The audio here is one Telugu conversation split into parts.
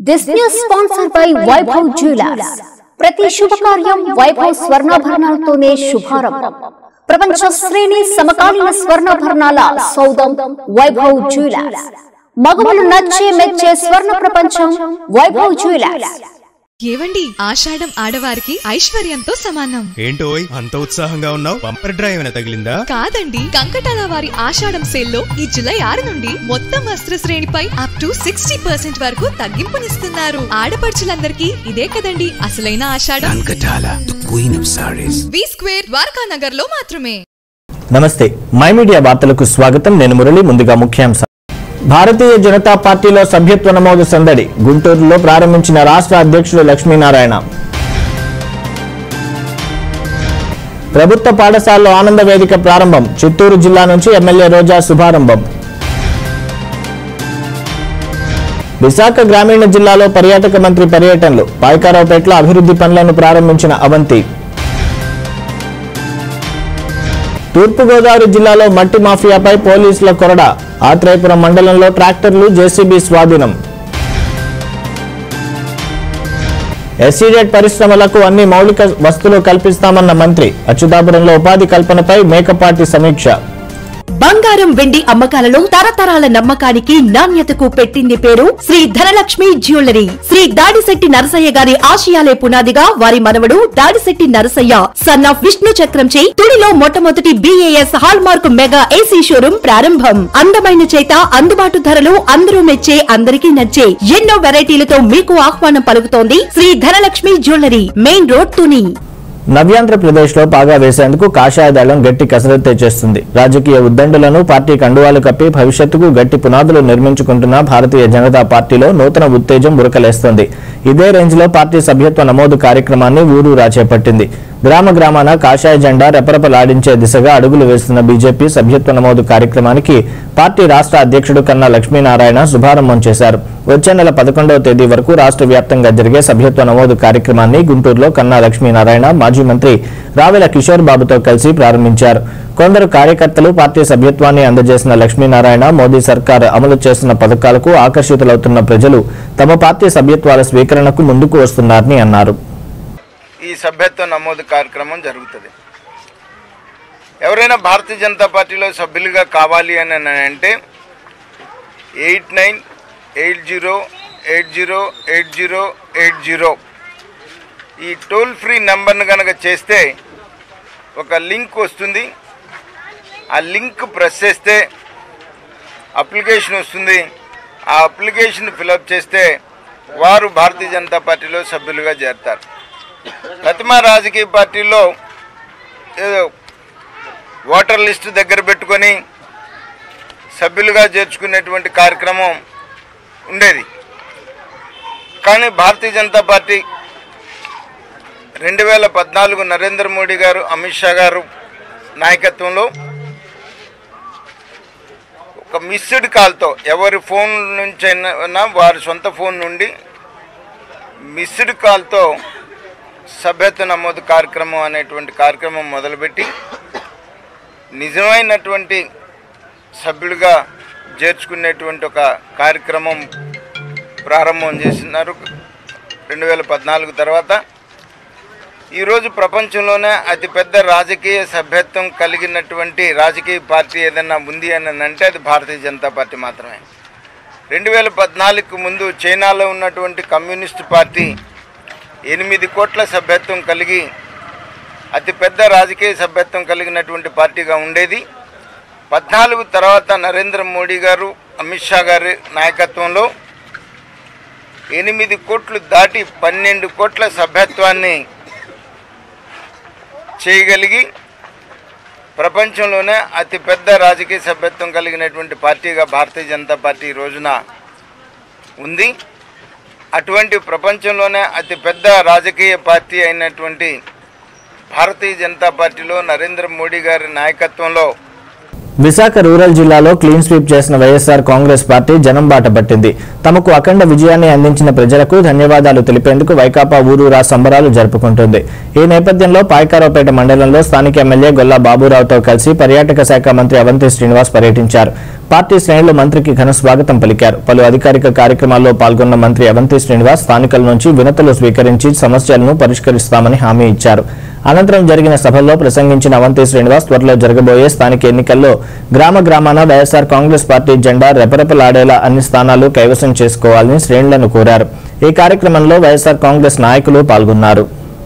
This news sponsor by Vaibhav jewellers ప్రతి శుభకార్యం వైభవ్ స్వర్ణాభరణాలతోనే శుభారంభం ప్రపంచ శ్రేణి సమకాలీన స్వర్ణాభరణాల సౌదం వైభవ్ జ్యువెలర్స్ మగవులు నచ్చే మెచ్చే స్వర్ణ ప్రపంచం వైభవ్ జ్యువెలర్స్ ఏవండి ఆషాఢం ఆడవారికి ఐశ్వర్యంతో సమానం ఏంటోయ్ అంత ఉత్సాహంగా ఉన్నావు బంపర్ డ్రైవ్ ఏమైనా తగిలిందా కాదండి కంకటాల వారి ఆషాఢం సేల్లో ఈ జూలై ఆరు నుండి మొత్తం వస్త్ర శ్రేణిపై అప్ టు సిక్స్టీ పర్సెంట్ వరకు తగ్గింపునిస్తున్నారు ఆడపడుచులందరికీ ఇదే కదండి అసలైన ఆషాఢం Ankatala, the queen of sarees. V square Dwaraka Nagar లో మాత్రమే నమస్తే మై మీడియా వార్తలకు స్వాగతం నేను మురళి ముందుగా ముఖ్యాంశం భారతీయ జనతా పార్టీలో సభ్యత్వ నమోదు సందడి గుంటూరులో ప్రారంభించిన రాష్ట్ర అధ్యక్షుడు లక్ష్మీనారాయణ ప్రభుత్వ పాఠశాలలో ఆనంద వేదిక ప్రారంభం చిత్తూరు జిల్లా నుంచి ఎమ్మెల్యే రోజా శుభారంభం విశాఖ గ్రామీణ జిల్లాలో పర్యాటక మంత్రి పర్యటనలు పాయకారావుపేటలో అభివృద్ధి పనులను ప్రారంభించిన అవంతి తూర్పుగోదావరి జిల్లాలో మట్టి మాఫియాపై పోలీసుల కొరడ ఆత్రేయపురం మండలంలో ట్రాక్టర్లు జేసీబీ స్వాధీనం ఎస్సీడెట్ పరిశ్రమలకు అన్ని మౌలిక వస్తువులు కల్పిస్తామన్న మంత్రి అచ్యుతాపురంలో ఉపాధి కల్పనపై మేకపాటి సమీక్ష బంగారం వెండి అమ్మకాలలో తరతరాల నమ్మకానికి నాణ్యతకు పెట్టింది పేరు శ్రీ ధనలక్ష్మి జ్యువెలరీ శ్రీ దాడిశెట్టి నరసయ్య గారి ఆశయాలే పునాదిగా వారి మనవడు దాడిశెట్టి నరసయ్య సన్ ఆఫ్ విష్ణు చక్రంచే తుడిలో మొట్టమొదటి BAS hallmark mega AC showroom ప్రారంభం అందమైన చేత అందుబాటు ధరలు అందరూ మెచ్చే అందరికీ నచ్చే ఎన్నో వెరైటీలతో మీకు ఆహ్వానం పలుకుతోంది Shri Dhanalakshmi jewellery main road Tuni నవ్యాంధ్రప్రదేశ్లో పాగా వేసేందుకు కాషాయ దళం గట్టి కసరత్తే చేస్తుంది రాజకీయ ఉద్దండులను పార్టీ కండువాలు కప్పి భవిష్యత్తుకు గట్టి పునాదులు నిర్మించుకుంటున్న భారతీయ జనతా పార్టీలో నూతన ఉత్తేజం ఉరకలేస్తోంది ఇదే రేంజ్లో పార్టీ సభ్యత్వ నమోదు కార్యక్రమాన్ని ఊరూరా చేపట్టింది గ్రామ గ్రామాన కాషాయ జెండా రెపరెపలాడించే దిశగా అడుగులు వేస్తున్న బీజేపీ సభ్యత్వ నమోదు కార్యక్రమానికి పార్టీ రాష్ట్ర అధ్యక్షుడు కన్నా లక్ష్మీనారాయణ శుభారంభం చేశారు వచ్చే నెల పదకొండవ తేదీ వరకు రాష్ట్ర వ్యాప్తంగా జరిగే సభ్యత్వ నమోదు కార్యక్రమాన్ని గుంటూరులో కన్నా లక్ష్మీనారాయణ మాజీ మంత్రి రావెల కిషోర్ బాబుతో కలిసి ప్రారంభించారు కొందరు కార్యకర్తలు పార్టీ సభ్యత్వాన్ని అందజేసిన లక్ష్మీనారాయణ మోదీ సర్కార్ అమలు చేస్తున్న పథకాలకు ఆకర్షితులవుతున్న ప్రజలు తమ పార్టీ సభ్యత్వాల స్వీకరణకు ముందుకు వస్తున్నారని అన్నారు ఈ సభ్యత్వ నమోదు కార్యక్రమం జరుగుతుంది ఎవరైనా భారతీయ జనతా పార్టీలో సభ్యులుగా కావాలి అని అని అంటే eight nine eight zero eight zero eight zero eight zero ఈ టోల్ ఫ్రీ నెంబర్ను కనుక చేస్తే ఒక లింక్ వస్తుంది ఆ లింక్ ప్రెస్ చేస్తే అప్లికేషన్ వస్తుంది ఆ అప్లికేషన్ ఫిలప్ చేస్తే వారు భారతీయ జనతా పార్టీలో సభ్యులుగా చేరతారు ప్రతిమ రాజకీయ పార్టీల్లో ఏదో ఓటర్ లిస్టు దగ్గర పెట్టుకొని సభ్యులుగా చేర్చుకునేటువంటి కార్యక్రమం ఉండేది కానీ భారతీయ జనతా పార్టీ రెండు వేల పద్నాలుగు నరేంద్ర మోడీ గారు అమిత్ షా గారు నాయకత్వంలో ఒక మిస్డ్ కాల్తో ఎవరి ఫోన్ నుంచి అయినా వారి సొంత ఫోన్ నుండి మిస్డ్ కాల్తో సభ్యత్వ నమోదు కార్యక్రమం అనేటువంటి కార్యక్రమం మొదలుపెట్టి నిజమైనటువంటి సభ్యులుగా చేర్చుకునేటువంటి ఒక కార్యక్రమం ప్రారంభం చేస్తున్నారు రెండు వేల పద్నాలుగు తర్వాత ఈరోజు ప్రపంచంలోనే అతిపెద్ద రాజకీయ సభ్యత్వం కలిగినటువంటి రాజకీయ పార్టీ ఏదైనా ఉంది అని అంటే అది భారతీయ జనతా పార్టీ మాత్రమే రెండు వేల పద్నాలుగుకు ముందు చైనాలో ఉన్నటువంటి కమ్యూనిస్ట్ పార్టీ ఎనిమిది కోట్ల సభ్యత్వం కలిగి అతిపెద్ద రాజకీయ సభ్యత్వం కలిగినటువంటి పార్టీగా ఉండేది పద్నాలుగు తర్వాత నరేంద్ర మోడీ గారు అమిత్ షా గారి నాయకత్వంలో ఎనిమిది కోట్లు దాటి పన్నెండు కోట్ల సభ్యత్వాన్ని చేయగలిగి ప్రపంచంలోనే అతిపెద్ద రాజకీయ సభ్యత్వం కలిగినటువంటి పార్టీగా భారతీయ జనతా పార్టీ ఈ రోజున ఉంది అటువంటి ప్రపంచంలోనే అతిపెద్ద రాజకీయ పార్టీ అయినటువంటి భారతీయ జనతా పార్టీలో నరేంద్ర మోడీ గారి నాయకత్వంలో విశాఖ రూరల్ జిల్లాలో క్లీన్ స్వీప్ చేసిన వైఎస్ఆర్ కాంగ్రెస్ పార్టీ జనం బాట పట్టింది తమకు అఖండ విజయాన్ని అందించిన ప్రజలకు ధన్యవాదాలు తెలిపేందుకు వైకాపా ఊరూరా సంబరాలు జరుపుకుంటుంది ఈ నేపథ్యంలో పాయకారావుపేట మండలంలో స్థానిక ఎమ్మెల్యే గొల్లా బాబురావుతో కలిసి పర్యాటక శాఖ మంత్రి అవంతి శ్రీనివాస్ పర్యటించారు పార్టీ శ్రేణులు మంత్రికి ఘన స్వాగతం పలికారు పలు అధికారిక కార్యక్రమాల్లో పాల్గొన్న మంత్రి అవంతి శ్రీనివాస్ స్థానికుల నుంచి వినతులు స్వీకరించి సమస్యలను పరిష్కరిస్తామని హామీ ఇచ్చారు అనంతరం జరిగిన సభల్లో ప్రసంగించిన అవంతి శ్రీనివాస్ త్వరలో జరగబోయే స్థానిక ఎన్నికల్లో గ్రామ గ్రామాన వైఎస్ఆర్ కాంగ్రెస్ పార్టీ జెండా రెపరెపలాడేలా అన్ని స్థానాలు కైవసం చేసుకోవాలని శ్రేణులను కోరారు ఈ కార్యక్రమంలో వైఎస్ఆర్ కాంగ్రెస్ నాయకులు పాల్గొన్నారు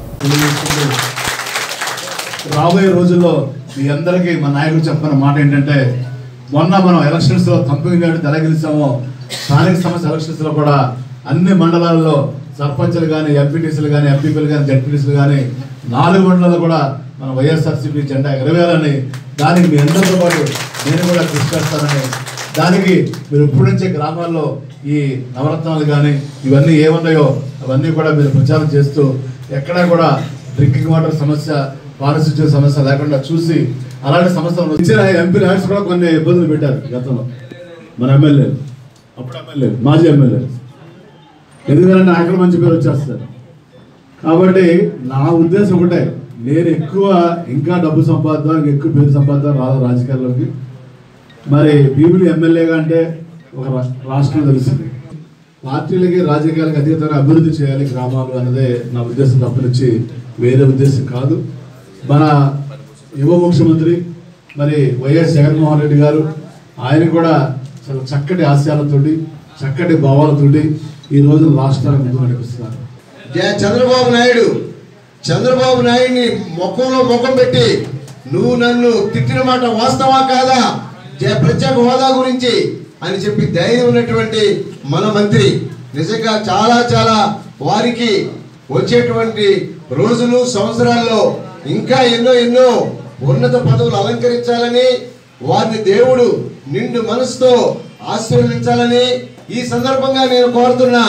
రాబోయే రోజుల్లో మీ అందరికీ మా నాయకుడు చెప్పిన మాట ఏంటంటే మొన్న మనం ఎలక్షన్స్ లో కంపెనీ ఎలా గెలిచామో స్థానిక సమస్య ఎలక్షన్స్ లో కూడా అన్ని మండలాల్లో సర్పంచ్లు కానీ ఎంపీటీసీలు కానీ ఎంపీపీలు కానీ జడ్పీటీసీలు కానీ నాలుగు మండలాల్లో కూడా మన వైఎస్ఆర్సీపీ జెండా ఎగరవేయాలని దానికి మీ అందరితో పాటు నేను కూడా కృషి చేస్తానని దానికి మీరు ఇప్పటి నుంచే గ్రామాల్లో ఈ నవరత్నాలు కానీ ఇవన్నీ ఏమున్నాయో అవన్నీ కూడా మీరు ప్రచారం చేస్తూ ఎక్కడా కూడా డ్రింకింగ్ వాటర్ సమస్య పారిశుద్ధ్య సమస్య లేకుండా చూసి అలాంటి సమస్యలు ఇచ్చిన ఎంపీ ల్యాడ్స్ కూడా కొన్ని ఇబ్బందులు పెట్టారు గతంలో మన ఎమ్మెల్యే అప్పుడు ఎమ్మెల్యే మాజీ ఎమ్మెల్యే ఎందుకంటే నాయకులు మంచి పేరు వచ్చేస్తారు కాబట్టి నా ఉద్దేశం ఒకటే నేను ఎక్కువ ఇంకా డబ్బు సంపాదిద్దాం ఇంకా ఎక్కువ పేరు సంపాదిద్దాం రాదు రాజకీయాల్లోకి మరి భీములు ఎమ్మెల్యేగా అంటే ఒక రా- రాష్ట్రం తెలిసింది పార్టీలకి రాజకీయాలకు అతీతంగా అభివృద్ధి చేయాలి గ్రామాలు అన్నదే నా ఉద్దేశం తప్పనిచ్చి వేరే ఉద్దేశం కాదు మన యువ ముఖ్యమంత్రి మరి వైఎస్ జగన్మోహన్ రెడ్డి గారు ఆయన కూడా చాలా చక్కటి ఆశయాలతోటి చక్కటి భావాలతోటి ఈ రోజు రాష్ట్రాన్ని ముందు నడిపిస్తున్నారు జయ చంద్రబాబు నాయుడు చంద్రబాబు నాయుడిని ముఖంలో ముఖం పెట్టి నువ్వు నన్ను తిట్టిన మాట వాస్తవా కాదా జయ ప్రత్యేక హోదా గురించి అని చెప్పి ధైర్యం ఉన్నటువంటి మన మంత్రి నిజంగా చాలా చాలా వారికి వచ్చేటువంటి రోజులు సంవత్సరాల్లో ఇంకా ఎన్నో ఎన్నో ఉన్నత పదవులు అలంకరించాలని వారిని దేవుడు నిండు మనసుతో ఆశీర్వదించాలని ఈ సందర్భంగా నేను కోరుతున్నా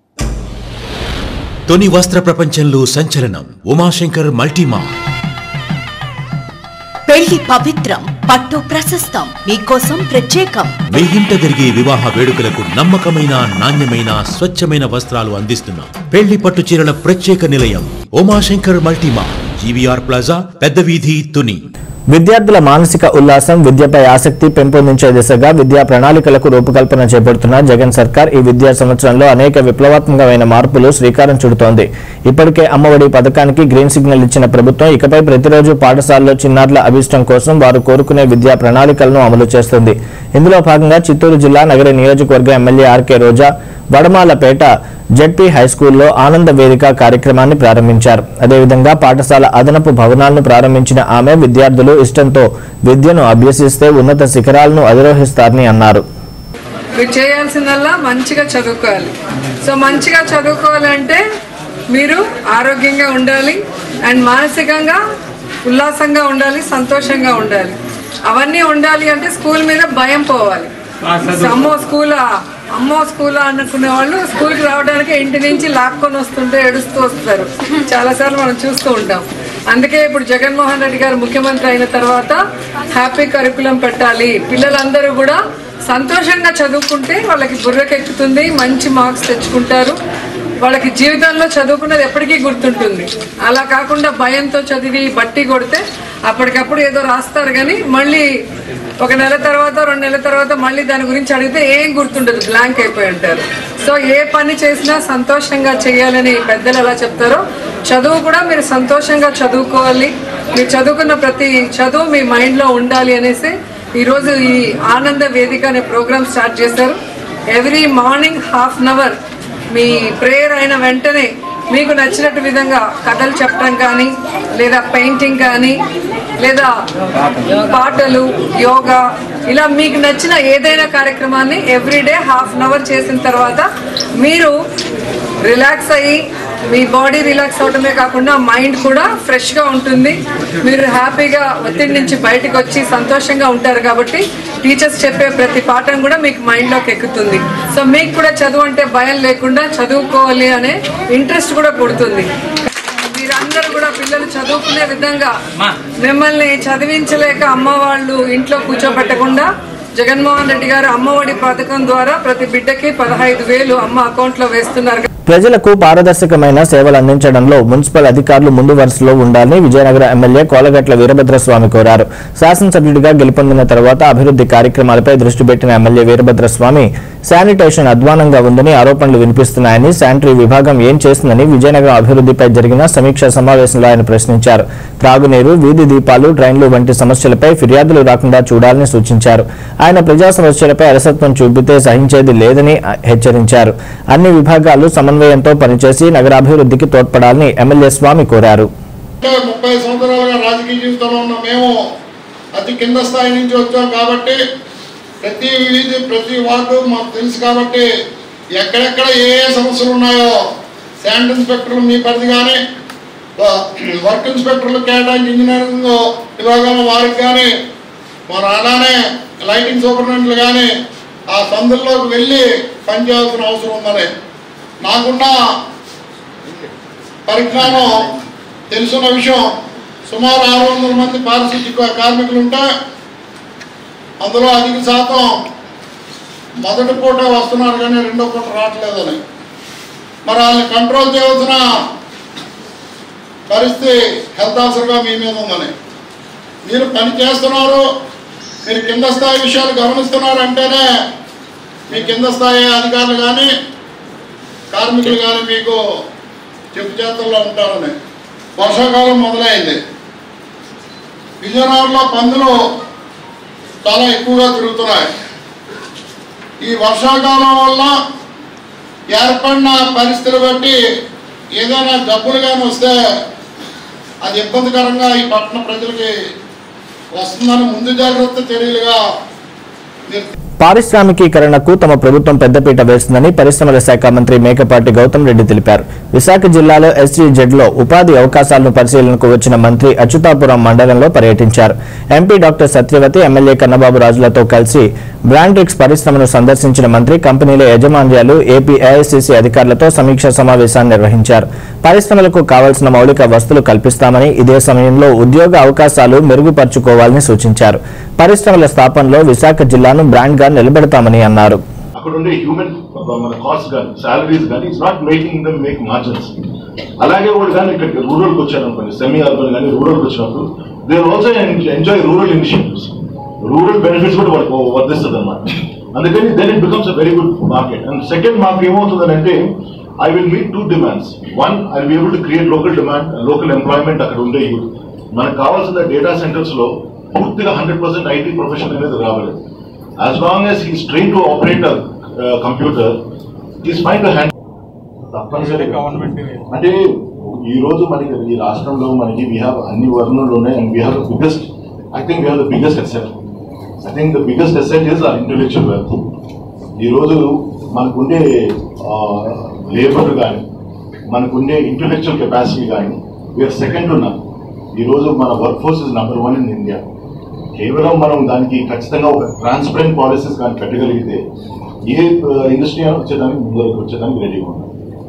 తొని వస్త్ర ప్రపంచంలో సంచలనం ఉమాశంకర్ మల్టీమా పెళ్లి పవిత్రం పట్టు ప్రశస్తం మీకోసం ప్రత్యేకం మీ ఇంట జరిగే వివాహ వేడుకలకు నమ్మకమైన నాణ్యమైన స్వచ్ఛమైన వస్త్రాలు అందిస్తున్నాం పెళ్లి పట్టు చీరల ప్రత్యేక నిలయం ఉమాశంకర్ మల్టీమా జీవీఆర్ ప్లాజా పెద్ద వీధి తుని విద్యార్థుల మానసిక ఉల్లాసం విద్యపై ఆసక్తి పెంపొందించే దిశగా విద్యా ప్రణాళికలకు రూపకల్పన చేపడుతున్న జగన్ సర్కార్ ఈ విద్యా సంవత్సరంలో అనేక విప్లవాత్మకమైన మార్పులు శ్రీకారం చుడుతోంది ఇప్పటికే అమ్మఒడి పథకానికి గ్రీన్ సిగ్నల్ ఇచ్చిన ప్రభుత్వం ఇకపై ప్రతిరోజు పాఠశాలలో చిన్నారుల అభిష్టం కోసం వారు కోరుకునే విద్యా ప్రణాళికలను అమలు చేస్తుంది ఇందులో భాగంగా చిత్తూరు జిల్లా నగర నియోజకవర్గ MLA RK Roja Vadamalapeta ZP హైస్కూల్లో ఆనంద వేదిక కార్యక్రమాన్ని ప్రారంభించారు అదేవిధంగా పాఠశాల అదనపు భవనాలను ప్రారంభించిన ఆమె విద్యార్థులు ఇష్టంతో విద్యను అభ్యసిస్తే ఉన్నత శిఖరాలను అధిరోహిస్తారని అన్నారు మీరు చేయాల్సిందల్లా మంచిగా చదువుకోవాలి సో మంచిగా చదువుకోవాలంటే మీరు ఆరోగ్యంగా ఉండాలి అండ్ మానసికంగా ఉల్లాసంగా ఉండాలి సంతోషంగా ఉండాలి అవన్నీ ఉండాలి అంటే స్కూల్ మీద భయం పోవాలి అమ్మో స్కూలా అమ్మో స్కూలా అనుకునే వాళ్ళు స్కూల్కి రావడానికి ఇంటి నుంచి లాక్కొని వస్తుంటే ఏడుస్తూ వస్తారు చాలాసార్లు మనం చూస్తూ ఉంటాం అందుకే ఇప్పుడు జగన్మోహన్ రెడ్డి గారు ముఖ్యమంత్రి అయిన తర్వాత హ్యాపీ కరికులం పెట్టాలి పిల్లలందరూ కూడా సంతోషంగా చదువుకుంటే వాళ్ళకి బుర్రకెక్కుతుంది మంచి మార్క్స్ తెచ్చుకుంటారు వాళ్ళకి జీవితంలో చదువుకున్నది ఎప్పటికీ గుర్తుంటుంది అలా కాకుండా భయంతో చదివి బట్టి కొడితే అప్పటికప్పుడు ఏదో రాస్తారు కానీ మళ్ళీ ఒక నెల తర్వాత రెండు నెలల తర్వాత మళ్ళీ దాని గురించి అడిగితే ఏం గుర్తుండదు బ్లాంక్ అయిపోయి ఉంటారు సో ఏ పని చేసినా సంతోషంగా చేయాలని పెద్దలు ఎలా చెప్తారో చదువు కూడా మీరు సంతోషంగా చదువుకోవాలి మీరు చదువుకున్న ప్రతి చదువు మీ మైండ్లో ఉండాలి అనేసి ఈరోజు ఈ ఆనంద వేదిక అనే ప్రోగ్రామ్ స్టార్ట్ చేశారు every morning half an hour మీ ప్రేయర్ అయిన వెంటనే మీకు నచ్చినట్టు విధంగా కథలు చెప్పడం కానీ లేదా పెయింటింగ్ కానీ లేదా పాటలు యోగా ఇలా మీకు నచ్చిన ఏదైనా కార్యక్రమాన్ని ఎవ్రీడే హాఫ్ అన్ అవర్ చేసిన తర్వాత మీరు రిలాక్స్ అయ్యి మీ బాడీ రిలాక్స్ అవడమే కాకుండా మైండ్ కూడా ఫ్రెష్గా ఉంటుంది మీరు హ్యాపీగా ఒత్తిడి నుంచి బయటకు వచ్చి సంతోషంగా ఉంటారు కాబట్టి టీచర్స్ చెప్పే ప్రతి పాఠం కూడా మీకు మైండ్లోకి ఎక్కుతుంది సో మీకు కూడా చదువు అంటే భయం లేకుండా చదువుకోవాలి అనే ఇంట్రెస్ట్ కూడా పుడుతుంది మీరందరూ కూడా పిల్లలు చదువుకునే విధంగా మిమ్మల్ని చదివించలేక అమ్మ వాళ్ళు ఇంట్లో కూర్చోబెట్టకుండా జగన్మోహన్ రెడ్డి గారు అమ్మఒడి పథకం ద్వారా ప్రతి బిడ్డకి పదహైదు వేలు అమ్మ అకౌంట్లో వేస్తున్నారు ప్రజలకు పారదర్శకమైన సేవలు అందించడంలో మున్సిపల్ అధికారులు ముందు వరుసలో ఉండాలని విజయనగరం ఎమ్మెల్యే కోలగట్ల వీరభద్రస్వామి కోరారు శాసనసభ్యుడిగా గెలుపొందిన తర్వాత అభివృద్ధి కార్యక్రమాలపై దృష్టి పెట్టిన ఎమ్మెల్యే వీరభద్రస్వామి శానిటేషన్ అధ్వానంగా ఉందని ఆరోపణలు వినిపిస్తున్నాయని శానిటరీ విభాగం ఏం చేస్తుందని విజయనగరం అభివృద్ధిపై జరిగిన సమీక్షా సమావేశంలో ఆయన ప్రశ్నించారు త్రాగునీరు వీధి దీపాలు డ్రైన్లు వంటి సమస్యలపై ఫిర్యాదులు రాకుండా చూడాలని సూచించారు ఆయన ప్రజా సమస్యలపై అలసత్వం చూపితే సహించేది లేదని హెచ్చరించారు అన్ని విభాగాలు సమన్వయంతో పనిచేసి నగరాభివృద్ధికి తోడ్పడాలని ఎమ్మెల్యే స్వామి కోరారు అంటే ముప్పై సంవత్సరాలుగా రాజకీయ జీవితంలో ఉన్న మేము అతి కింద స్థాయి నుంచి వచ్చాం కాబట్టి ప్రతి వీధి ప్రతి వార్డు మాకు తెలుసు కాబట్టి ఎక్కడెక్కడ ఏ ఏ సమస్యలు ఉన్నాయో శాండ్ ఇన్స్పెక్టర్లు మీ పరిధి కానీ వర్క్ ఇన్స్పెక్టర్లు కేటాయించి ఇంజనీరింగ్ విభాగంలో వారికి కానీ మరి అలానే లైటింగ్ సూపరింటెండెంట్లు కానీ ఆ సందుల్లోకి వెళ్ళి పనిచేయాల్సిన అవసరం ఉందని నాకున్న పరిజ్ఞానం తెలుసున్న విషయం సుమారు ఆరు వందల మంది పారిశుద్ధ్య కార్మికులు ఉంటే అందులో అధిక శాతం మొదటి పూట వస్తున్నారు కానీ రెండో పూట రావట్లేదని మరి వాళ్ళని కంట్రోల్ చేయవలసిన పరిస్థితి హెల్త్ ఆఫీసర్గా మీ మీద ఉందని మీరు పని చేస్తున్నారు మీరు కింద స్థాయి విషయాలు గమనిస్తున్నారు అంటేనే మీ కింద స్థాయి అధికారులు కానీ కార్మికులు కానీ మీకు చెప్పు చేతుల్లో ఉంటారని వర్షాకాలం మొదలైంది విజయనగరంలో పందులు చాలా ఎక్కువగా తిరుగుతున్నాయి ఈ వర్షాకాలం వల్ల ఏర్పడిన పరిస్థితులు బట్టి ఏదైనా జబ్బులు కానీ వస్తే అది ఇబ్బందికరంగా ఈ పట్టణ ప్రజలకి వస్తుందని ముందు జాగ్రత్త చర్యలుగా మీరు పారిశ్రామికీకరణకు తమ ప్రభుత్వం పెద్దపీట వేస్తుందని పరిశ్రమల శాఖ మంత్రి మేకపాటి గౌతమ్ రెడ్డి తెలిపారు విశాఖ జిల్లాలో ఎస్జీజెడ్లో ఉపాధి అవకాశాలను పరిశీలనకు వచ్చిన మంత్రి అచ్యుతాపురం మండలంలో పర్యటించారు MP doctor Satyavathi MLA Kannababu రాజులతో కలిసి బ్రాండ్రిక్స్ పరిశ్రమను సందర్శించిన మంత్రి కంపెనీల యజమాన్యాలు ఏపీ ఏఐసిసి అధికారులతో సమీక్షా సమావేశాన్ని నిర్వహించారు పరిశ్రమలకు కావాల్సిన మౌలిక వస్తువులు కల్పిస్తామని ఇదే సమయంలో ఉద్యోగ అవకాశాలు మెరుగుపరుచుకోవాలని సూచించారు పరిశ్రమల స్థాపనలో విశాఖ జిల్లాను బ్రాండ్ గా నిలబెడతామని అన్నారు అక్కడ ఉండే హ్యూమన్ మన కాస్ట్ కానీ సాలరీస్ కానీ it's not making them make margins అలాగే వాళ్ళు కానీ ఇక్కడ రూరల్కి వచ్చారనుకోండి సెమీ అర్బన్ కానీ రూరల్కి వచ్చినప్పుడు they also enjoy rural initiatives rural benefits కూడా వాళ్ళకి వర్ధిస్తుంది అనమాట అందుకని then it becomes a very good market and second మాకు ఏమవుతుందంటే I will meet two demands one I will able to create local demand local employment అక్కడ ఉండే యూత్ మనకు కావాల్సిన డేటా సెంటర్స్ లో పూర్తిగా హండ్రెడ్ పర్సెంట్ ఐటీ ప్రొఫెషన్ అనేది రావాలి as long as he's train to operate computer is fine to hand తప్పనిసరి గవర్నమెంట్ అంటే ఈ రోజు మనకి ఈ రాష్ట్రంలో మనకి వీ హ్యావ్ అన్ని వర్ణులు ఉన్నాయి and we have the biggest I think we have the biggest asset I think the biggest asset is our intellectual wealth ఈ రోజు మనకుండే లేబర్ కానీ మనకుండే ఇంటెలెక్చువల్ కెపాసిటీ కానీ వీఆర్ సెకండ్ ఉన్నాం ఈ రోజు మన work force is number one in India కేవలం మనం దానికి ఖచ్చితంగా ఒక ట్రాన్స్పరెంట్ పాలసీస్ కానీ పెట్టగలిగితే ఏ ఇండస్ట్రీ వచ్చేదానికి ముందరకు వచ్చేదానికి రెడీగా ఉన్నాం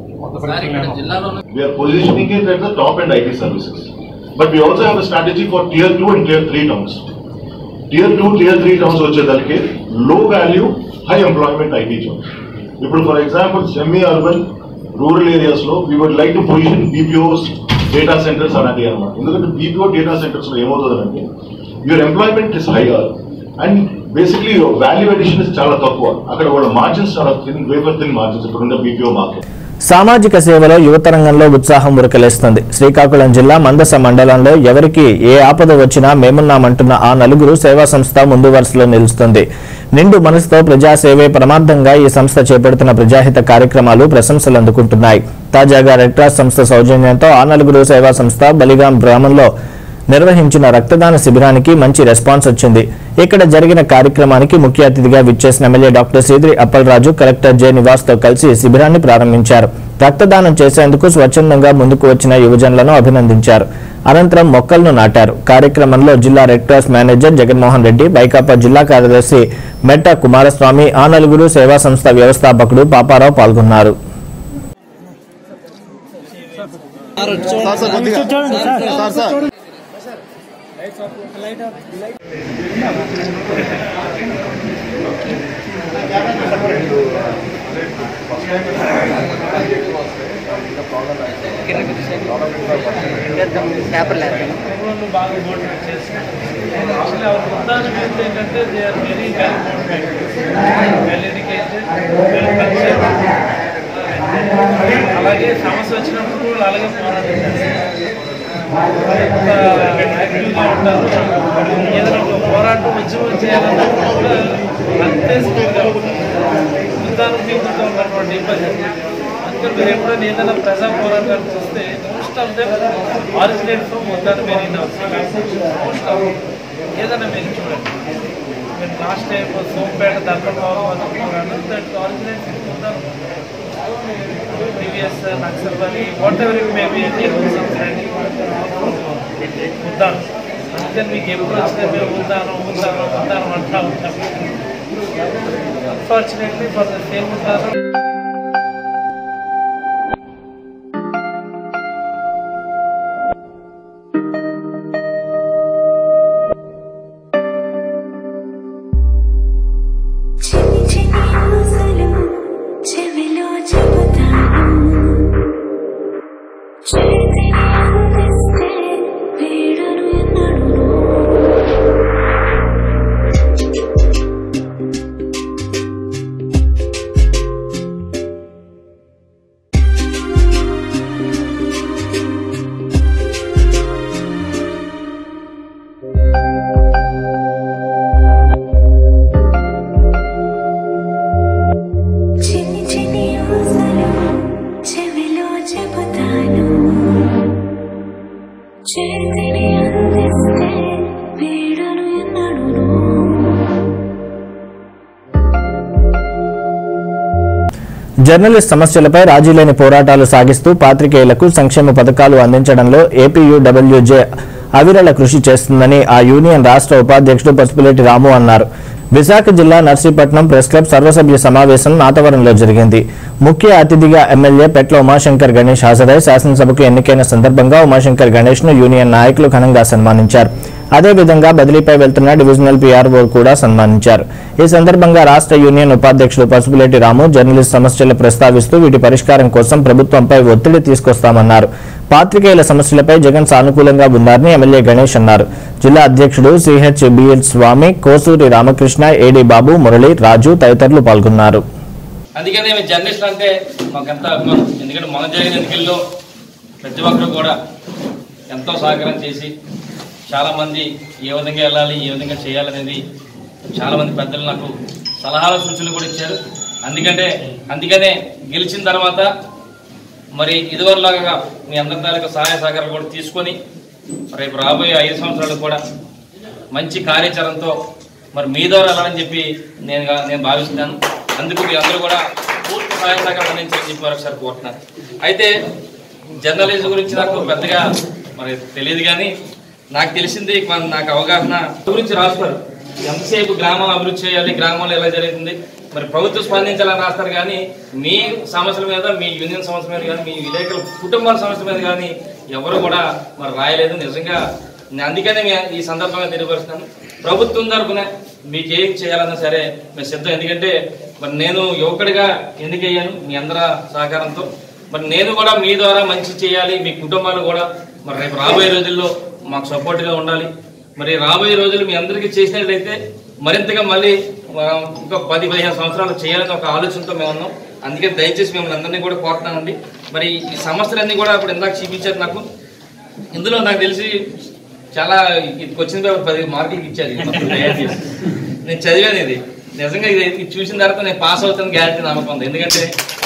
we're positioning it at the top and IT services but we also have strategy for tier two and tier three towns tier two tier three towns వచ్చేదానికి లో value high employment IT jobs ఇప్పుడు for example semi urban rural areas లో we would like to position BPOs data centres అలాంటివి అనమాట ఎందుకంటే బీపీఓ డేటా సెంటర్స్ లో ఏమవుతుందంటే your employment is higher and basically value addition is చాలా తక్కువ అక్కడ వాళ్ళ మార్జిన్స్ చాలా థిన్ వేపర్ థిన్ మార్జిన్స్ ఇప్పుడు ఉన్న బీపీఓ మార్కెట్ సామాజిక సేవలో యువత రంగంలో ఉత్సాహం ఉరకలేస్తుంది శ్రీకాకుళం జిల్లా మందస మండలంలో ఎవరికి ఏ ఆపద వచ్చినా మేమున్నామంటున్న ఆ నలుగురు సేవా సంస్థ ముందు వరుసలో నిలుస్తుంది నిండు మనసుతో ప్రజాసేవే పరమార్థంగా ఈ సంస్థ చేపడుతున్న ప్రజాహిత కార్యక్రమాలు ప్రశంసలు అందుకుంటున్నాయి తాజాగా రెడ్ క్రాస్ సంస్థ సౌజన్యంతో ఆ నలుగురు సేవా సంస్థ బలిగాం గ్రామంలో నిర్వహించిన రక్తదాన శిబిరానికి మంచి రెస్పాన్స్ వచ్చింది ఇక్కడ జరిగిన కార్యక్రమానికి ముఖ్య అతిథిగా విచ్చేసిన MLA doctor Sridhari Appalaraju collector J Nivas తో కలిసి శిబిరాన్ని ప్రారంభించారు రక్తదానం చేసేందుకు స్వచ్ఛందంగా ముందుకు వచ్చిన యువజనులను అభినందించారు అనంతరం మొక్కలను నాటారు కార్యక్రమంలో జిల్లా red cross manager Jaganmohan Reddy బైకాపా జిల్లా కార్యదర్శి మెట్ట కుమారస్వామి ఆ నలుగురు సేవా సంస్థ వ్యవస్థాపకుడు పాపారావు పాల్గొన్నారు లైట్ వాళ్ళు బాగా మోటివేట్ చేసి యాక్చువల్లీ అవర్ ఉద్దానం ఏంటంటే they are very well motivated well educated well culture అలాగే సమస్య వచ్చినప్పుడు వాళ్ళు అలాగే పోరాటం చేస్తారు ఎంత యాక్టివ్గా ఉంటారు ఏదైనా ఒక పోరాటం ఉద్యమం చేయాలన్నప్పుడు కూడా అంతే స్పీడ్గా ఉంటారు ఉద్దానం పీపుల్తో ఉన్నటువంటి ఇబ్బంది అందుకే మీరు ఎప్పుడైనా ఏదైనా ప్రజా పోరాటాలు చూస్తే most of them originate from Uddanam marine most of ఏదైనా మీరు చూడండి మీరు లాస్ట్ టైం సోంపేట ధర్మభవన్ పోరాటం that originate from Uddanam previous Naxalbari whatever it may be Uddanam అందుకని మీకు ఎప్పుడు వచ్చినా మేము ఉందాను ఉందాను ఉందాను అంటా ఉంటాం unfortunately for the same Uddanam చెవిలో చెబుతాను చేతిని అందిస్తే వీడను ఎన్నడూ చిన్ని చిన్ని ఊసలు చెవిలో చెబుతాను చేతిని అందిస్తే వీడను ఎన్నడూ జర్నలిస్ట్ సమస్యలపై రాజీ లేని పోరాటాలు సాగిస్తూ పాత్రికేయులకు సంక్షేమ పథకాలు అందించడంలో ఏపీయూడబ్ల్యూజే అవిరళ కృషి చేస్తుందని ఆ యూనియన్ రాష్ట్ర ఉపాధ్యక్షుడు పసుపులేటి రాము అన్నారు విశాఖ జిల్లా నర్సీపట్నం ప్రెస్ క్లబ్ సర్వసభ్య సమావేశం నాతవరంలో జరిగింది ముఖ్య అతిథిగా ఎమ్మెల్యే పెట్ల ఉమాశంకర్ గణేష్ హాజరై శాసనసభకు ఎన్నికైన సందర్భంగా ఉమాశంకర్ గణేష్ ను యూనియన్ నాయకులు ఘనంగా సన్మానించారు అదేవిధంగా బదిలీపై వెళ్తున్న డివిజనల్ పీఆర్ఓ కూడా సన్మానించారు ఈ సందర్భంగా రాష్ట్ర యూనియన్ ఉపాధ్యక్షుడు పసుపులేటి రాము జర్నలిస్ట్ సమస్యలు ప్రస్తావిస్తూ వీటి పరిష్కారం కోసం ప్రభుత్వంపై ఒత్తిడి తీసుకొస్తామన్నారు పాత్రికేయుల సమస్యలపై జగన్ సానుకూలంగా ఉన్నారని ఎమ్మెల్యే గణేష్ అన్నారు జిల్లా అధ్యక్షుడు CH BL Swamy Kosuri Ramakrishna AD Babu Murali Raju తదితరులు పాల్గొన్నారు అందుకనే మేము జర్నలిస్టులు అంటే మాకు ఎంత అభిమానం ఎందుకంటే మన జరిగిన ఎన్నికల్లో ప్రతి ఒక్కరు కూడా ఎంతో సహకారం చేసి చాలామంది ఏ విధంగా వెళ్ళాలి ఏ విధంగా చేయాలనేది చాలామంది పెద్దలు నాకు సలహాలు సూచనలు కూడా ఇచ్చారు అందుకంటే అందుకనే గెలిచిన తర్వాత మరి ఇదివరలాగా మీ అందరి తాలూకా సహాయ సహకారాలు కూడా తీసుకొని రేపు రాబోయే ఐదు సంవత్సరాలు కూడా మంచి కార్యాచరణతో మరి మీ ద్వారా వెళ్ళాలని చెప్పి నేను నేను భావిస్తున్నాను అందుకు మీ అందరూ కూడా పూర్తి సహాయ సహకారం అందించాలని చెప్పి మరొకసారి కోరుతున్నాను అయితే జర్నలిజం గురించి నాకు పెద్దగా మరి తెలియదు కానీ నాకు తెలిసింది మన- నాకు అవగాహన గురించి రాస్తారు ఎంతసేపు గ్రామం అభివృద్ధి చేయాలి గ్రామంలో ఎలా జరుగుతుంది మరి ప్రభుత్వం స్పందించాలని రాస్తారు కానీ మీ సమస్యల మీద మీ యూనియన్ సమస్యల మీద కానీ మీ విలేకరుల కుటుంబాల సమస్యల మీద కానీ ఎవరు కూడా మరి రాయలేదు నిజంగా నేను అందుకనే మీ ఈ సందర్భంగా తెలియపరుస్తున్నాను ప్రభుత్వం తరఫున మీకు ఏం చేయాలన్నా సరే మేము సిద్ధం ఎందుకంటే మరి నేను యువకుడిగా ఎన్నికయ్యాను మీ అందరి సహకారంతో మరి నేను కూడా మీ ద్వారా మంచి చేయాలి మీ కుటుంబాలు కూడా మరి రేపు రాబోయే రోజుల్లో మాకు సపోర్ట్గా ఉండాలి మరి రాబోయే రోజులు మీ అందరికీ చేసినట్లయితే మరింతగా మళ్ళీ ఆ, ఇంకొక పది పదిహేను సంవత్సరాలు చేయాలని ఒక ఆలోచనతో మేము ఉన్నాం అందుకే దయచేసి మిమ్మల్ని అందరినీ కూడా కోరుతానండి మరి ఈ సమస్యలన్నీ కూడా ఇప్పుడు ఇందాక చూపించారు నాకు ఇందులో నాకు తెలిసి చాలా ఇది క్వశ్చన్ పేపర్ పది మార్కులకి ఇచ్చారు ఇది మొత్తం తయారు చేసి నేను చదివాను ఇది నిజంగా ఇది ఇది చూసిన తర్వాత నేను పాస్ అవుతాను గ్యారంటీ నమ్మకం ఉంది ఎందుకంటే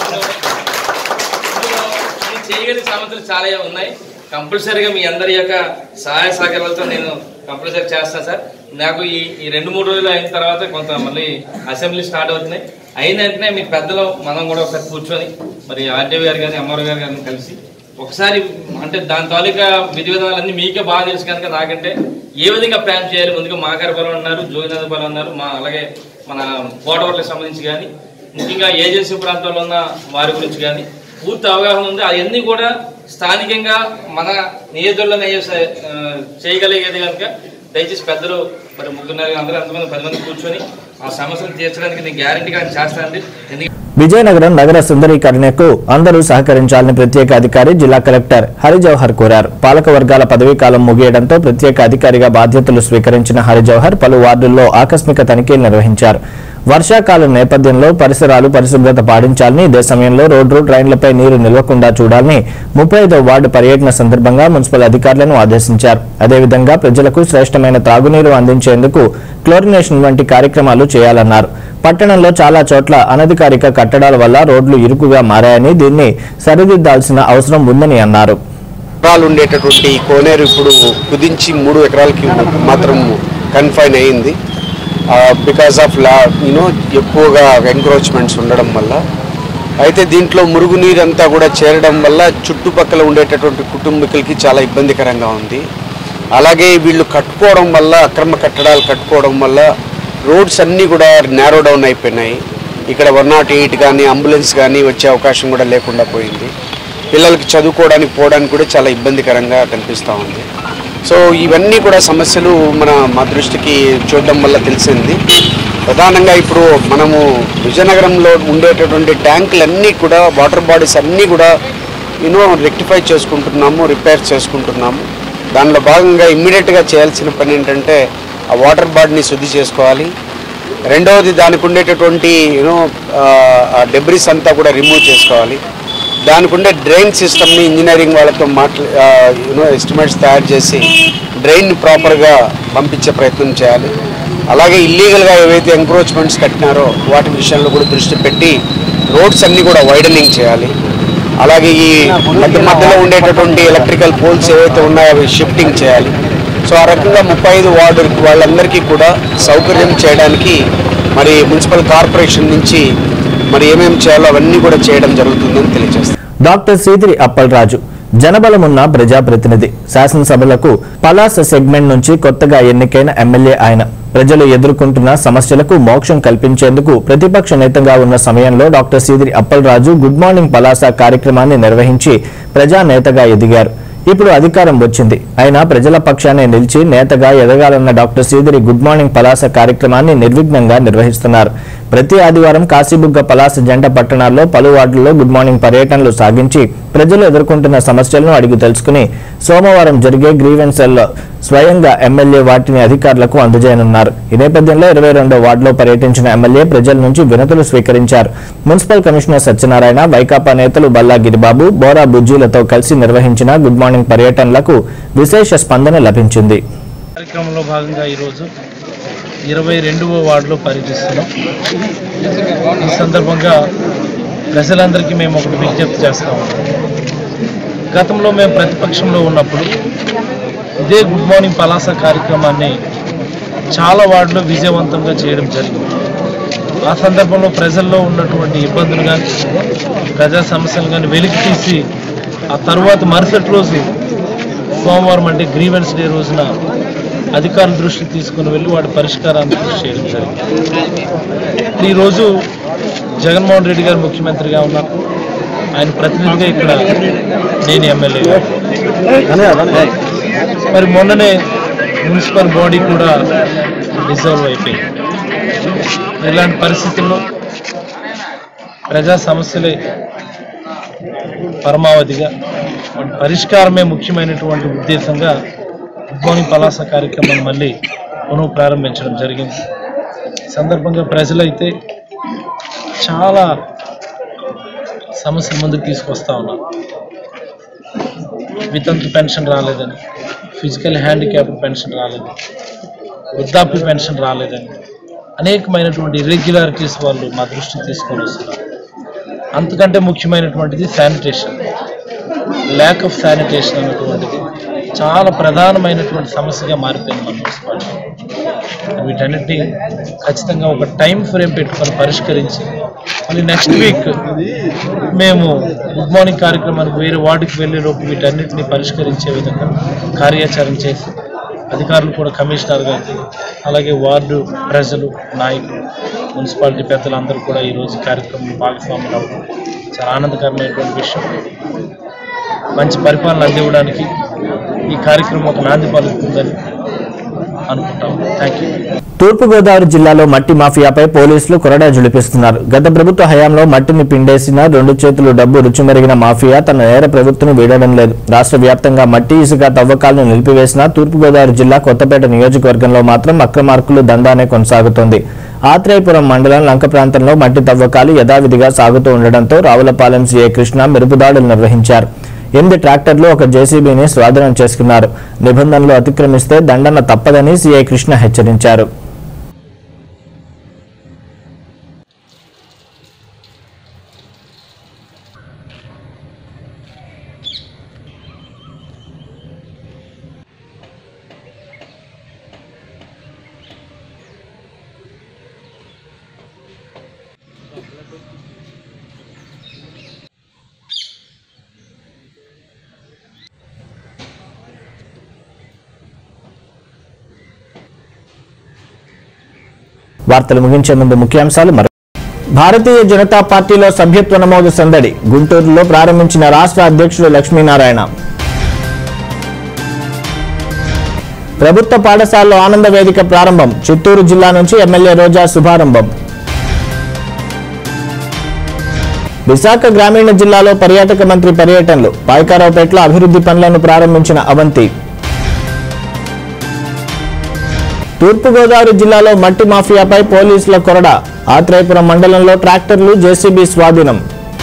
ఇందులో నేను చేయగలిగే సమస్యలు చాలా ఉన్నాయి కంపల్సరీగా మీ అందరి యొక్క సహాయ సహకారాలతో నేను కంపల్సరీ చేస్తాను సార్ నాకు ఈ ఈ రెండు మూడు రోజులు అయిన తర్వాత కొంత మళ్ళీ అసెంబ్లీ స్టార్ట్ అవుతున్నాయి అయిన వెంటనే మీ పెద్దలు మనం కూడా ఒకసారి కూర్చొని మరి ఆర్డీఓ గారు కానీ ఎంఆర్ఓ గారు కానీ కలిసి ఒకసారి అంటే దాని తాలూకా విధి విధానాలన్నీ మీకే బాగా తెలుసు కనుక నాకంటే ఏ విధంగా ప్లాన్ చేయాలి ముందుగా మాకారపురం ఉన్నారు జోగినాథపురం ఉన్నారు మా అలాగే మన కోటవర్లకు సంబంధించి కానీ ముఖ్యంగా ఏజెన్సీ ప్రాంతాల్లో ఉన్న వారి గురించి కానీ పూర్తి అవగాహన ఉంది అవన్నీ కూడా స్థానికంగా మన నియోజకవర్గంలో చేయగలిగేది కనుక దయచేసి పెద్దలు మరి ముగ్గురు అందరూ ఎంతమంది పది మంది కూర్చొని ఆ సమస్యలు తీర్చడానికి నేను గ్యారంటీగా చేస్తానండి ఎందుకంటే విజయనగరం నగర సుందరీకరణకు అందరూ సహకరించాలని ప్రత్యేక అధికారి జిల్లా కలెక్టర్ హరిజవహర్ కోరారు పాలక వర్గాల పదవీ కాలం ముగియడంతో ప్రత్యేక అధికారిగా బాధ్యతలు స్వీకరించిన హరిజవహర్ పలు వార్డుల్లో ఆకస్మిక తనిఖీలు నిర్వహించారు వర్షాకాలం నేపథ్యంలో పరిసరాలు పరిశుభ్రత పాటించాలని ఇదే సమయంలో రోడ్లు ట్రైన్లపై నీరు నిల్వకుండా చూడాలని ముప్పై ఐదో వార్డు పర్యటన సందర్భంగా మున్సిపల్ అధికారులను ఆదేశించారు అదేవిధంగా ప్రజలకు శ్రేష్టమైన త్రాగునీరు అందించేందుకు క్లోరినేషన్ వంటి కార్యక్రమాలు చేయాలన్నారు పట్టణంలో చాలా చోట్ల అనధికారిక కట్టడాల వల్ల రోడ్లు ఇరుకుగా మారాయని దీన్ని సరిదిద్దాల్సిన అవసరం ఉందని అన్నారు ఎకరాలు ఉండేటటువంటి కోనేరు ఇప్పుడు కుదించి మూడు ఎకరాలకి మాత్రం కన్ఫైన్ అయింది బికాస్ ఆఫ్ లా యూనో ఎక్కువగా ఎంక్రోచ్మెంట్స్ ఉండడం వల్ల అయితే దీంట్లో మురుగునీరు అంతా కూడా చేరడం వల్ల చుట్టుపక్కల ఉండేటటువంటి కుటుంబీకులకి చాలా ఇబ్బందికరంగా ఉంది అలాగే వీళ్ళు కట్టుకోవడం వల్ల అక్రమ కట్టడాలు కట్టుకోవడం వల్ల రోడ్స్ అన్నీ కూడా నేరో డౌన్ అయిపోయినాయి ఇక్కడ వన్ నాట్ ఎయిట్ కానీ అంబులెన్స్ కానీ వచ్చే అవకాశం కూడా లేకుండా పోయింది పిల్లలకి చదువుకోవడానికి పోవడానికి కూడా చాలా ఇబ్బందికరంగా కనిపిస్తూ ఉంది సో ఇవన్నీ కూడా సమస్యలు మన మా దృష్టికి చూడడం వల్ల తెలిసింది ప్రధానంగా ఇప్పుడు మనము విజయనగరంలో ఉండేటటువంటి ట్యాంకులన్నీ కూడా వాటర్ బాడీస్ అన్నీ కూడా యూనో రెక్టిఫై చేసుకుంటున్నాము రిపేర్ చేసుకుంటున్నాము దానిలో భాగంగా ఇమ్మీడియట్గా చేయాల్సిన పని ఏంటంటే ఆ వాటర్ బాడీని శుద్ధి చేసుకోవాలి రెండవది దానికి ఉండేటటువంటి యూనో డెబ్రిస్ అంతా కూడా రిమూవ్ చేసుకోవాలి దానికి ఉండే డ్రైన్ సిస్టమ్ని ఇంజనీరింగ్ వాళ్ళతో మాట్లా యూనో ఎస్టిమేట్స్ తయారు చేసి డ్రైన్ ప్రాపర్గా పంపించే ప్రయత్నం చేయాలి అలాగే ఇల్లీగల్గా ఏవైతే ఎంక్రోచ్మెంట్స్ కట్టినారో వాటి విషయంలో కూడా దృష్టి పెట్టి రోడ్స్ అన్నీ కూడా వైడనింగ్ చేయాలి అలాగే ఈ మధ్య మధ్యలో ఉండేటటువంటి ఎలక్ట్రికల్ పోల్స్ ఏవైతే ఉన్నాయో అవి షిఫ్టింగ్ చేయాలి సో ఆ రకంగా ముప్పై ఐదు వార్డు వాళ్ళందరికీ కూడా సౌకర్యం చేయడానికి మరి మున్సిపల్ కార్పొరేషన్ నుంచి మరి ఏమేమి చేయాలో అవన్నీ కూడా చేయడం జరుగుతుందని తెలియజేస్తాను డాక్టర్ సీదిరి అప్పలరాజు జనబలమున్న ప్రజాప్రతినిధి శాసనసభలకు పలాస సెగ్మెంట్ నుంచి కొత్తగా ఎన్నికైన ఎమ్మెల్యే ఆయన ప్రజలు ఎదుర్కొంటున్న సమస్యలకు మోక్షం కల్పించేందుకు ప్రతిపక్ష నేతగా ఉన్న సమయంలో doctor Seediri Appalaraju good morning Palasa కార్యక్రమాన్ని నిర్వహించి ప్రజానేతగా ఎదిగారు ఇప్పుడు అధికారం వచ్చింది అయినా ప్రజల పక్షానే నిలిచి నేతగా ఎదగాలన్న doctor Seediri good morning Palasa కార్యక్రమాన్ని నిర్విఘ్నంగా నిర్వహిస్తున్నారు ప్రతి ఆదివారం కాశీబుగ్గ పలాస జంట పట్టణాల్లో పలు వార్డుల్లో గుడ్ మార్నింగ్ పర్యటనలు సాగించి ప్రజలు ఎదుర్కొంటున్న సమస్యలను అడిగి తెలుసుకుని సోమవారం జరిగే గ్రీవెన్సల్లో స్వయంగా ఎమ్మెల్యే వాటిని అధికారులకు అందజేయనున్నారు ఈ నేపథ్యంలో ఇరవై రెండో వార్డులో పర్యటించిన ఎమ్మెల్యే ప్రజల నుంచి వినతులు స్వీకరించారు మున్సిపల్ కమిషనర్ సత్యనారాయణ వైకాపా నేతలు బల్లా గిరిబాబు బోరా బుజ్జీలతో కలిసి నిర్వహించిన గుడ్ మార్నింగ్ పర్యటనలకు విశేష స్పందన లభించింది కార్యక్రమంలో భాగంగా ఈరోజు ఇరవై రెండవ వార్డులో పర్యటిస్తున్నాం ఈ సందర్భంగా ప్రజలందరికీ మేము ఒకటి విజ్ఞప్తి చేస్తాము గతంలో మేము ప్రతిపక్షంలో ఉన్నప్పుడు ఇదే గుడ్ మార్నింగ్ పలాస కార్యక్రమాన్ని చాలా వార్డులో విజయవంతంగా చేయడం జరిగింది ఆ సందర్భంలో ప్రజల్లో ఉన్నటువంటి ఇబ్బందులు కానీ ప్రజా సమస్యలు కానీ వెలికి తీసి ఆ తర్వాత మరుసటి రోజు సోమవారం అంటే గ్రీవెన్స్ డే రోజున అధికారుల దృష్టికి తీసుకుని వెళ్ళి వాటి పరిష్కారాన్ని కృషి చేయడం జరిగింది ఈరోజు జగన్మోహన్ రెడ్డి గారు ముఖ్యమంత్రిగా ఉన్నారు ఆయన ప్రతినిధిగా ఇక్కడ నేను ఎమ్మెల్యే మరి మొన్ననే మున్సిపల్ బాడీ కూడా డిజాల్వ్ అయిపోయింది ఇలాంటి పరిస్థితుల్లో ప్రజా సమస్యలే పరమావధిగా వాటి పరిష్కారమే ముఖ్యమైనటువంటి ఉద్దేశంగా ఉద్భవని పలాస కార్యక్రమం మళ్ళీ పునః ప్రారంభించడం జరిగింది ఈ సందర్భంగా ప్రజలైతే చాలా సమస్యల ముందుకు తీసుకొస్తా ఉన్నారు వితంతు పెన్షన్ రాలేదని ఫిజికల్ హ్యాండిక్యాప్ పెన్షన్ రాలేదు వృద్ధాప్య పెన్షన్ రాలేదని అనేకమైనటువంటి ఇర్రెగ్యులారిటీస్ వాళ్ళు మా దృష్టికి తీసుకొని వస్తున్నారు అంతకంటే ముఖ్యమైనటువంటిది శానిటేషన్ ల్యాక్ ఆఫ్ శానిటేషన్ అనేటువంటిది చాలా ప్రధానమైనటువంటి సమస్యగా మారిపోయింది మన మున్సిపాలిటీ వీటన్నిటిని ఖచ్చితంగా ఒక టైం ఫ్రేమ్ పెట్టుకొని పరిష్కరించి మళ్ళీ నెక్స్ట్ వీక్ మేము గుడ్ మార్నింగ్ కార్యక్రమానికి వేరే వార్డుకి వెళ్ళే లోపు వీటన్నిటిని పరిష్కరించే విధంగా కార్యాచరణ చేసి అధికారులు కూడా కమిషనర్ గారు అలాగే వార్డు ప్రజలు నాయకులు మున్సిపాలిటీ పెద్దలు అందరూ కూడా ఈరోజు కార్యక్రమంలో భాగస్వాములు అవ్వడం చాలా ఆనందకరమైనటువంటి విషయం మంచి పరిపాలన అందివ్వడానికి ఈ కార్యక్రమం ఒక నాంది పలుకుతుందని అనుకుంటాం థ్యాంక్ యూ తూర్పుగోదావరి జిల్లాలో మట్టి మాఫియాపై పోలీసులు కొరడా జులిపిస్తున్నారు గత ప్రభుత్వ హయాంలో మట్టిని పిండేసిన రెండు చేతులు డబ్బు రుచిమెరిగిన మాఫియా తన నేర ప్రవృత్తిని వీడడం లేదు రాష్ట్ర వ్యాప్తంగా మట్టి ఇసుక తవ్వకాలను నిలిపివేసిన తూర్పుగోదావరి జిల్లా కొత్తపేట నియోజకవర్గంలో మాత్రం అక్రమార్కులు దందానే కొనసాగుతోంది ఆత్రేయపురం మండలం లంక ప్రాంతంలో మట్టి తవ్వకాలు యథావిధిగా సాగుతూ ఉండడంతో రావులపాలెం సీఐ కృష్ణ మెరుపుదాడులు నిర్వహించారు ఎనిమిది ట్రాక్టర్లు ఒక జేసీబీని స్వాధీనం చేసుకున్నారు నిబంధనలు అతిక్రమిస్తే దండన తప్పదని సీఐ కృష్ణ హెచ్చరించారు వార్తలు ముగించే ముందు ముఖ్యాంశాలు మరో భారతీయ జనతా పార్టీలో సభ్యత్వ నమోదు సందడి గుంటూరులో ప్రారంభించిన రాష్ట్ర అధ్యక్షుడు లక్ష్మీనారాయణ ప్రభుత్వ పాఠశాలలో ఆనంద వేదిక ప్రారంభం చిత్తూరు జిల్లా నుంచి ఎమ్మెల్యే రోజా శుభారంభం విశాఖ గ్రామీణ జిల్లాలో పర్యాటక మంత్రి పర్యటనలు పాయకారావుపేటలో అభివృద్ధి పనులను ప్రారంభించిన అవంతి తూర్పుగోదావరి జిల్లాలో మట్టి మాఫియాపై పోలీసుల కొరడ ఆత్రేయపురం మండలంలో ట్రాక్టర్లు జేసీబీ స్వాధీనం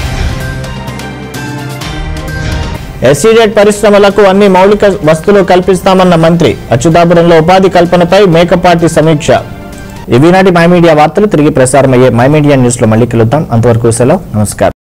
ఎస్సీడెడ్ పరిశ్రమలకు అన్ని మౌలిక వస్తువులు కల్పిస్తామన్న మంత్రి అచ్యుతాపురంలో ఉపాధి కల్పనపై మేకపాటి సమీక్ష ఇవి నాటి మై మీడియా వార్తలు తిరిగి ప్రసారమయ్యే మై మీడియా న్యూస్ లో మళ్ళీ కలుద్దాం అంతవరకు సెలవు నమస్కారం